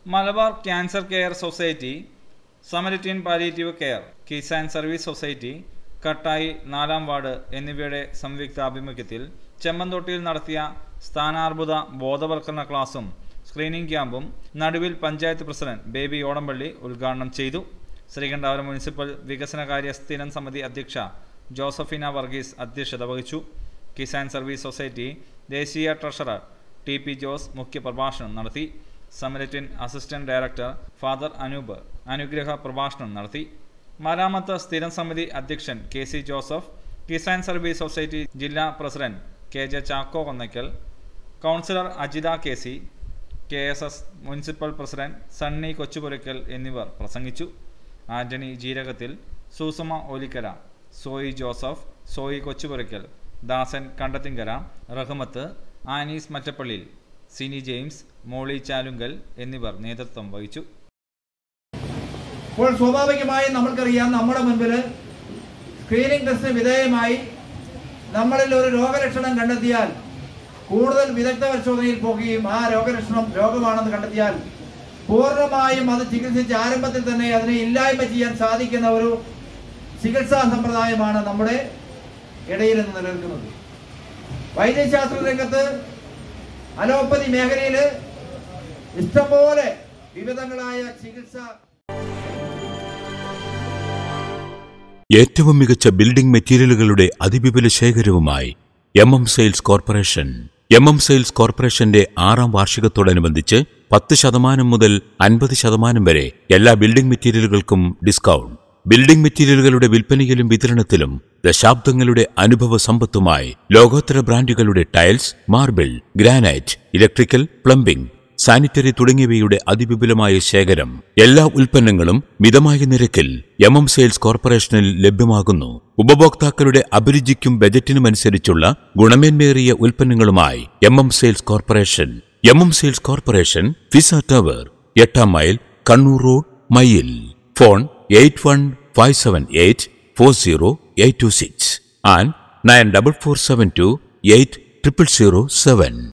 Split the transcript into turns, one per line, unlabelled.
Malabar cancer care society Samaritan palliative care കിസ് and service society കട്ടായി നാലാം വാർഡ് എന്നിവയുടെ സംയുക്ത ആഭിമുഖ്യത്തിൽ ചെമ്മന്തോട്ടിയിൽ നടത്തിയ സ്ഥാനാർബുദ ബോധവൽക്കരണ ക്ലാസും സ്ക്രീനിംഗ് ക്യാമ്പും നടുവിൽ പഞ്ചായത്ത് പ്രസിഡന്റ് ബേബി ഓടമ്പള്ളി ഉദ്ഘാടനം ചെയ്തു ശ്രീകണ്ഠാപുരം മുനിസിപ്പൽ വികസനകാര്യ സ്ഥിരം സമിതി അധ്യക്ഷ ജോസഫിന വർഗീസ് അധ്യക്ഷത വഹിച്ചു കിസാൻ സർവീസ് സൊസൈറ്റി ദേശീയ ട്രഷറർ ടി പി ജോസ് മുഖ്യപ്രഭാഷണം നടത്തി Samaritan assistant director father Anoop അനുഗ്രഹ പ്രഭാഷണം നടത്തി മരാമത്ത് സ്ഥിരം സമിതി അധ്യക്ഷൻ K C Joseph Kisan service society ജില്ലാ president K J Chacko Konnakkal councillor Ajitha K C K S S municipal president Sunny Kochupurakkal എന്നിവർ പ്രസംഗിച്ചു ആന്റണി ജീരകത്തിൽ സൂസുമ ഓലിക്കര സോയി ജോസഫ് സോയി കൊച്ചുപുരയ്ക്കൽ ദാസൻ കണ്ടത്തിങ്കര റഹ്മത്ത് ആനീസ് മറ്റപ്പള്ളിയിൽ സിനി ജെയിംസ് മോളി ചാലുങ്കൽ എന്നിവർ നേതൃത്വം വഹിച്ചു
അപ്പോൾ സ്വാഭാവികമായും നമ്മൾക്കറിയാം നമ്മുടെ മുൻപിൽ സ്ക്രീനിംഗ് ടെസ്റ്റിന് വിധേയമായി നമ്മളിൽ ഒരു രോഗലക്ഷണം കണ്ടെത്തിയാൽ കൂടുതൽ വിദഗ്ധ പരിശോധനയിൽ പോകുകയും ആ രോഗലക്ഷണം രോഗമാണെന്ന് കണ്ടെത്തിയാൽ പൂർണ്ണമായും അത് ചികിത്സിച്ച് ആരംഭത്തിൽ തന്നെ അതിനെ ഇല്ലായ്മ ചെയ്യാൻ സാധിക്കുന്ന ഒരു ചികിത്സാ സമ്പ്രദായമാണ് നമ്മുടെ ഇടയിൽ നിന്ന് നിലനിൽക്കുന്നത് വൈദ്യശാസ്ത്ര രംഗത്ത് അലോപ്പതി മേഖലയിൽ ഇഷ്ടംപോലെ വിവിധങ്ങളായ ചികിത്സ
ഏറ്റവും മികച്ച ബിൽഡിംഗ് മെറ്റീരിയലുകളുടെ അതിവിപുല ശേഖരവുമായി M M sales corporation M M sales കോർപ്പറേഷന്റെ ആറാം വാർഷികത്തോടനുബന്ധിച്ച് പത്ത് ശതമാനം മുതൽ അൻപത് ശതമാനം വരെ എല്ലാ ബിൽഡിംഗ് മെറ്റീരിയലുകൾക്കും ഡിസ്കൗണ്ട് ബിൽഡിംഗ് മെറ്റീരിയലുകളുടെ വിൽപ്പനയിലും വിതരണത്തിലും ദശാബ്ദങ്ങളുടെ അനുഭവ സമ്പത്തുമായി ലോകോത്തര ബ്രാൻഡുകളുടെ tiles marble granite electrical plumbing sanitary തുടങ്ങിയവയുടെ അതിവിപുലമായ ശേഖരം എല്ലാ ഉൽപ്പന്നങ്ങളും മിതമായ നിരക്കിൽ എം എം സെയിൽസ് കോർപ്പറേഷനിൽ ലഭ്യമാകുന്നു ഉപഭോക്താക്കളുടെ അഭിരുചിക്കും ബജറ്റിനുമനുസരിച്ചുള്ള ഗുണമേന്മേറിയ ഉൽപ്പന്നങ്ങളുമായി M M sales corporation M M sales corporation Fiza tower എട്ടാം മൈൽ കണ്ണൂർ റോഡ് മയിൽ phone eight one five seven eight four zero eight two six and nine double four seven two eight triple zero seven